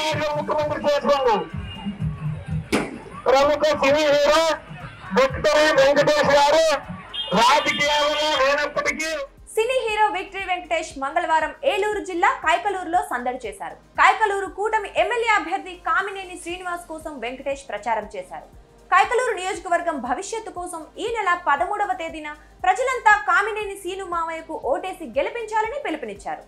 నాయుడు ముఖ్యమంత్రి చేసుకోండి ప్రముఖ సినీ హీరో విక్టరీ వెంకటేష్ గారు రాజకీయాలలో లేనప్పటికీ సినీ హీరో విక్టరీ వెంకటేష్ మంగళవారం ఏలూరు జిల్లా కైకలూరులో సందడి చేశారు కైకలూరు కూటమి ఎమ్మెల్యే అభ్యర్థి కామినేని శ్రీనివాస్ కోసం వెంకటేష్ ప్రచారం చేశారు కైకలూరు నియోజకవర్గం భవిష్యత్తు కోసం ఈ నెల పదమూడవ తేదీన ప్రజలంతా కామినేని సీను మామయ్యకు ఓటేసి గెలిపించాలని పిలుపునిచ్చారు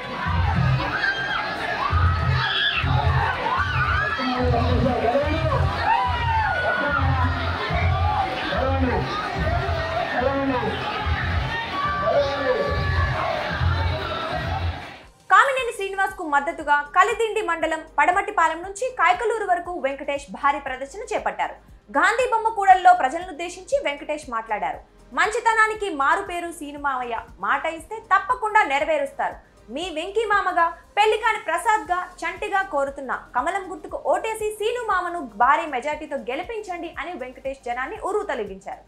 కామినేని శ్రీనివాస్ కు మద్దతుగా కలిదిండి మండలం పడమటిపాలెం నుంచి కాయకలూరు వరకు వెంకటేష్ భారీ ప్రదర్శన చేపట్టారు గాంధీ బొమ్మ కూడల్లో ప్రజలనుద్దేశించి వెంకటేష్ మాట్లాడారు మంచితనానికి మారు పేరు సీనుమావయ్య మాట ఇస్తే తప్పకుండా నెరవేరుస్తారు మీ వెంకీ మామగా పెళ్లికాని ప్రసాద్ గా చంటిగా కోరుతున్న కమలం గుర్తుకు ఓటేసి సీను మామను భారీ మెజార్టీతో గెలిపించండి అని వెంకటేష్ జనాన్ని ఉరువు తొలగించారు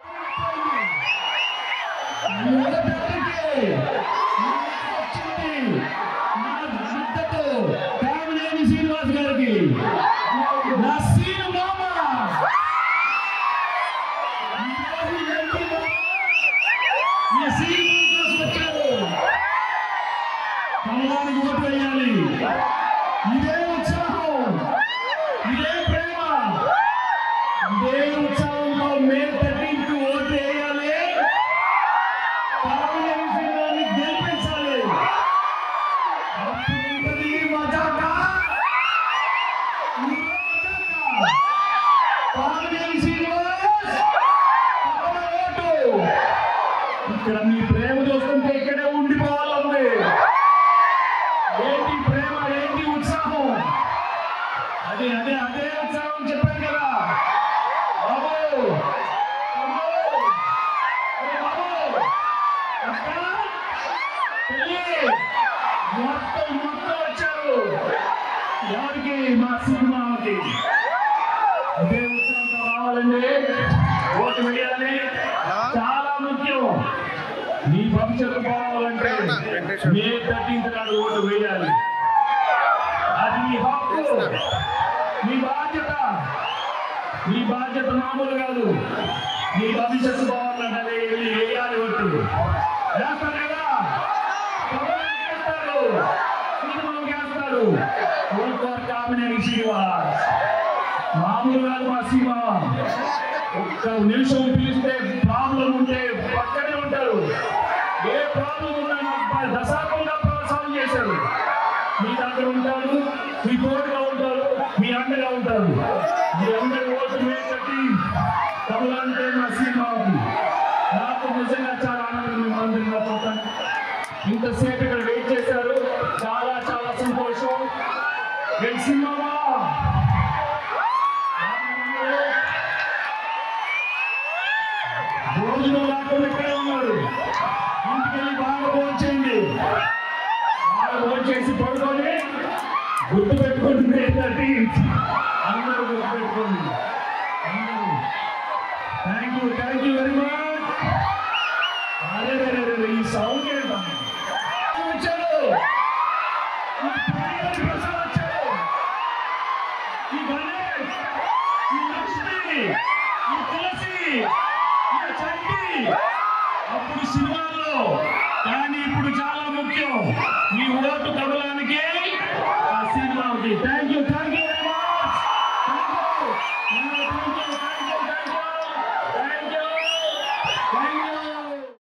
కామినేని శ్రీనివాస్ గారికి నా సీను మామ ఈ సీను కోసం వచ్చారు కమలానికి ఓటు వేయాలి ఇదే ఉత్సాహం ఇదే ప్రేమ ఇదే ఉత్సాహంలో మే థర్టీన్త్ ఓటు వేయాలి కామినేని శ్రీనివాస్ని గెలిపించాలి అప్పుడు ఉంటది మజాక. ఈ మజాక. కామినేని శ్రీనివాస్, కమల ఓటు. ఇక్కడ మీ ప్రేమ చూస్తుంటే ఇక్కడే ఉండిపోవాలండి ఏంటి ప్రేమ ఏంటి ఉత్సాహం అదే అదే అదే ఉత్సాహం చెప్పాను కదా బాబు బాబు అరే బాబు అక్క పెళ్ళి మొత్తం మొత్తం వచ్చారు ఎవరికి మా సినిమాకి అదే ఉత్సాహంతో రావాలండి ఓటు వేయాలి చాలా ముఖ్యం నీ భవిష్యత్తు బాగాలంటే మే థర్టీన్త్ నాడు ఓటు వేయాలి అది మీ హక్కు మీ బాధ్యత మీ బాధ్యత మామూలు కాదు మీ భవిష్యత్తు బాగాలంటే వెళ్ళి వేయాలి ఓటు వేస్తారు కదా ఎవరికి వేస్తారు సినిమాకి వేస్తారు ఓట్లర్ కామినేని శ్రీనివాస్ మామూలు కాదు మా సీమ ఒక్క నిమిషం పిలిస్తే ప్రాబ్లం ఉంటే పక్కనే ఉంటారు ఏ ప్రాబ్లం ఉన్నా మాకు దశాబ్దంగా సాల్వ్ చేశారు మీ దగ్గర ఉంటారు మీ తోడుగా ఉంటారు మీ అండగా ఉంటారు మీ అందరి ఓటు మీద కట్టి కమలంటే మా సీమాకి నాకు నిజంగా చాలా ఆనందం మిమ్మల్ని అందరినీ నా చూడటానికి ఇంతసేపు ఇక్కడ వెయిట్ చేశారు చాలా చాలా సంతోషం సినిమా భోజనం లేకుండా ఇక్కడే ఉన్నారు ఇంటికి వెళ్ళి బాగా భోంచేయండి బాగా భోంచేసి పడుకొని గుర్తు పెట్టుకోండి ఏంటంటే అందరూ గుర్తు పెట్టుకోండి అందరూ thank you thank you very much అరే రే రే రే, ఈ సౌండ్ ఏంటమ్మా వచ్చాడు ఈ పిల్లలు ప్రసాద్ వచ్చాడు ఈ గణేష్ ఈ లక్ష్మి ఈ తులసి ఈ చంటి అప్పుడు సినిమాల్లో కానీ ఇప్పుడు చాలా ముఖ్యం మీ ఓటు కదలానికి ఆ సినిమాకి thank you thank you very much thank you thank you thank you thank you thank you